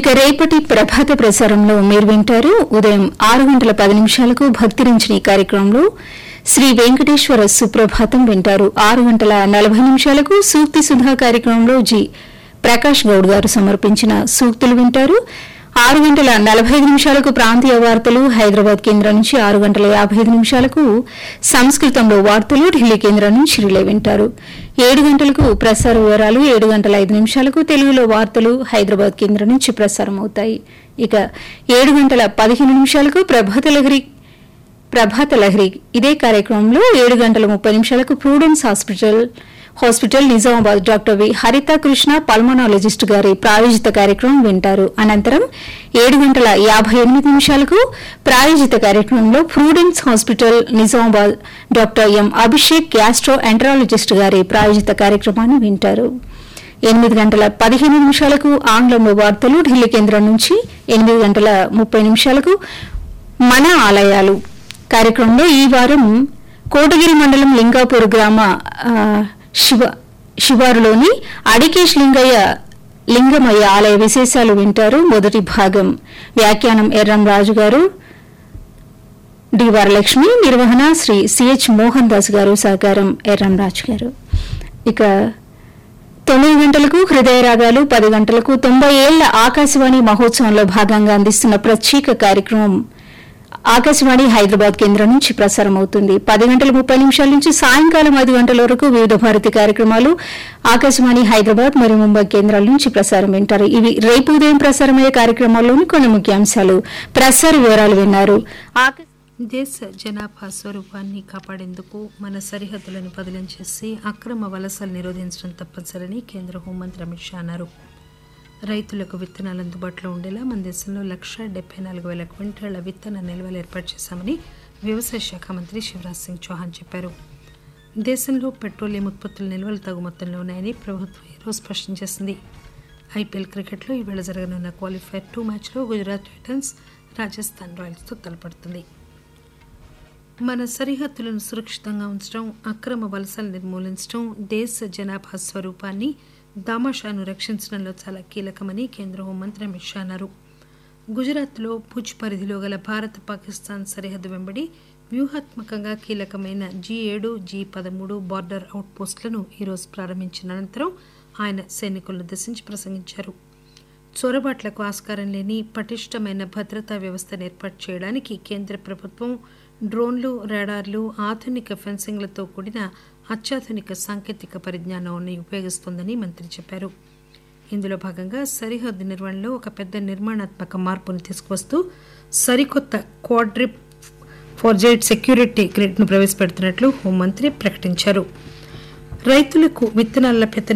ఇక రేపటి ప్రభాత ప్రసారంలో మీరు వింటారు ఉదయం ఆరు గంటల పది నిమిషాలకు భక్తిరించిన ఈ కార్యక్రమంలో శ్రీ వెంకటేశ్వర సుప్రభాతం వింటారు ఆరు గంటల నలభై నిమిషాలకు సూక్తి సుధా కార్యక్రమంలో జి ప్రకాష్ గౌడ్ గారు సమర్పించిన సూక్తులు వింటారు ఆరు గంటల నలభై ఐదు నిమిషాలకు ప్రాంతీయ వార్తలు హైదరాబాద్ కేంద్రం నుంచి ఆరు గంటల యాభై ఐదు నిమిషాలకు సంస్కృతంలో వార్తలు ఢిల్లీ కేంద్రం నుంచి రిలే వింటారు ఏడు గంటలకు ప్రసార వివరాలు ఏడు గంటల ఐదు నిమిషాలకు తెలుగులో వార్తలు హైదరాబాద్ కేంద్రం నుంచి ప్రసారం అవుతాయి ఇక ఏడు గంటల పదిహేను నిమిషాలకు ప్రభాత లహరి ప్రభాత లహరి ఇదే కార్యక్రమంలో ఏడు గంటల ముప్పై నిమిషాలకు Prudence hospital hospital Nizamabad doctor V Haritha Krishna pulmonologist గారి ప్రాయోజిత కార్యక్రమం వింటారు అనంతరం ఏడు గంటల యాభై ఎనిమిది నిమిషాలకు ప్రాయోజిత కార్యక్రమంలో Prudence hospital Nizamabad doctor M Abhishek gastroenterologist గారి ప్రాయోజిత కార్యక్రమాన్ని వింటారు ఎనిమిది గంటల పదిహేను నిమిషాలకు ఆంగ్లంలో వార్తలు ఢిల్లీ కేంద్రం నుంచి ఎనిమిది గంటల ముప్పై నిమిషాలకు మన ఆలయాలు కార్యక్రమంలో ఈ వారం కోటగిరి మండలం లింగాపూర్ గ్రామ ఆ, శివ శివారులోని అడికేష్ లింగయ్య లింగమయ్య ఆలయ విశేషాలు వింటారు మొదటి భాగం వ్యాఖ్యానం ఎర్రం రాజు గారు డి వరలక్ష్మి నిర్వహణ శ్రీ సిహెచ్ మోహన్ దాస్ గారు సహకారం ఎర్రం రాజు గారు ఇక తొమ్మిది గంటలకు హృదయ రాగాలు పది గంటలకు తొంభై ఏళ్ల ఆకాశవాణి మహోత్సవంలో భాగంగా అందిస్తున్న ప్రత్యేక కార్యక్రమం ఆకాశవాణి హైదరాబాద్ కేంద్రం నుంచి ప్రసారం అవుతుంది పది గంటల ముప్పై నిమిషాల నుంచి సాయంకాలం ఐదు గంటల వరకు వివిధ భారతి కార్యక్రమాలు ఆకాశవాణి హైదరాబాద్ మరియు ముంబై కేంద్రాల నుంచి ప్రసారం వింటారు ఇవి రేపు ఉదయం ప్రసారమయ్యే కార్యక్రమాల్లోని కొన్ని ముఖ్యాంశాలు ప్రసార వివరాలు విన్నారు ఆకాశ దేశ జనాభా స్వరూపాన్ని కాపాడేందుకు మన సరిహద్దులను బదిలం చేసి అక్రమ వలసలు నిరోధించడం తప్పనిసరని కేంద్ర హోంమంత్రి అమిత్ షా అన్నారు రైతులకు విత్తనాలు అందుబాటులో ఉండేలా మన దేశంలో లక్ష డెబ్బై నాలుగు వేల క్వింటాళ్ల విత్తన నిల్వలు ఏర్పాటు చేశామని వ్యవసాయ శాఖ మంత్రి శివరాజ్ సింగ్ చౌహాన్ చెప్పారు దేశంలో పెట్రోలియం ఉత్పత్తుల నిల్వలు తగు మొత్తంలో ఉన్నాయని ప్రభుత్వం ఈరోజు స్పష్టం చేసింది ఐపీఎల్ క్రికెట్లో ఈవేళ జరగనున్న క్వాలిఫైర్ టూ మ్యాచ్లో గుజరాత్ టైటన్స్ రాజస్థాన్ రాయల్స్తో తలపడుతుంది మన సరిహద్దులను సురక్షితంగా ఉంచడం అక్రమ వలసలు నిర్మూలించడం దేశ జనాభా స్వరూపాన్ని దామాషాను రక్షించడంలో చాలా కీలకమని కేంద్ర హోంమంత్రి అమిత్ షా అన్నారు గుజరాత్లో భుజ్ పరిధిలో గల భారత్ పాకిస్తాన్ సరిహద్దు వెంబడి వ్యూహాత్మకంగా కీలకమైన జీ ఏడు జీ పదమూడు బార్డర్ అవుట్ పోస్టులను ఈరోజు ప్రారంభించిన అనంతరం ఆయన సైనికులను ఉద్దేశించి ప్రసంగించారు చొరబాట్లకు ఆస్కారం లేని పటిష్టమైన భద్రతా వ్యవస్థను ఏర్పాటు చేయడానికి కేంద్ర ప్రభుత్వం డ్రోన్లు రాడార్లు ఆధునిక ఫెన్సింగ్లతో కూడిన అత్యాధునిక సాంకేతిక పరిజ్ఞానాన్ని ఉపయోగిస్తోందని మంత్రి చెప్పారు ఇందులో భాగంగా సరిహద్దు నిర్వహణలో ఒక పెద్ద నిర్మాణాత్మక మార్పును తీసుకువస్తూ సరికొత్త క్వాడ్రిప్ ఫోర్జైట్ సెక్యూరిటీ గ్రిడ్ను ప్రవేశపెడుతున్నట్లు హోంమంత్రి ప్రకటించారు రైతులకు విత్తనాల లభ్యత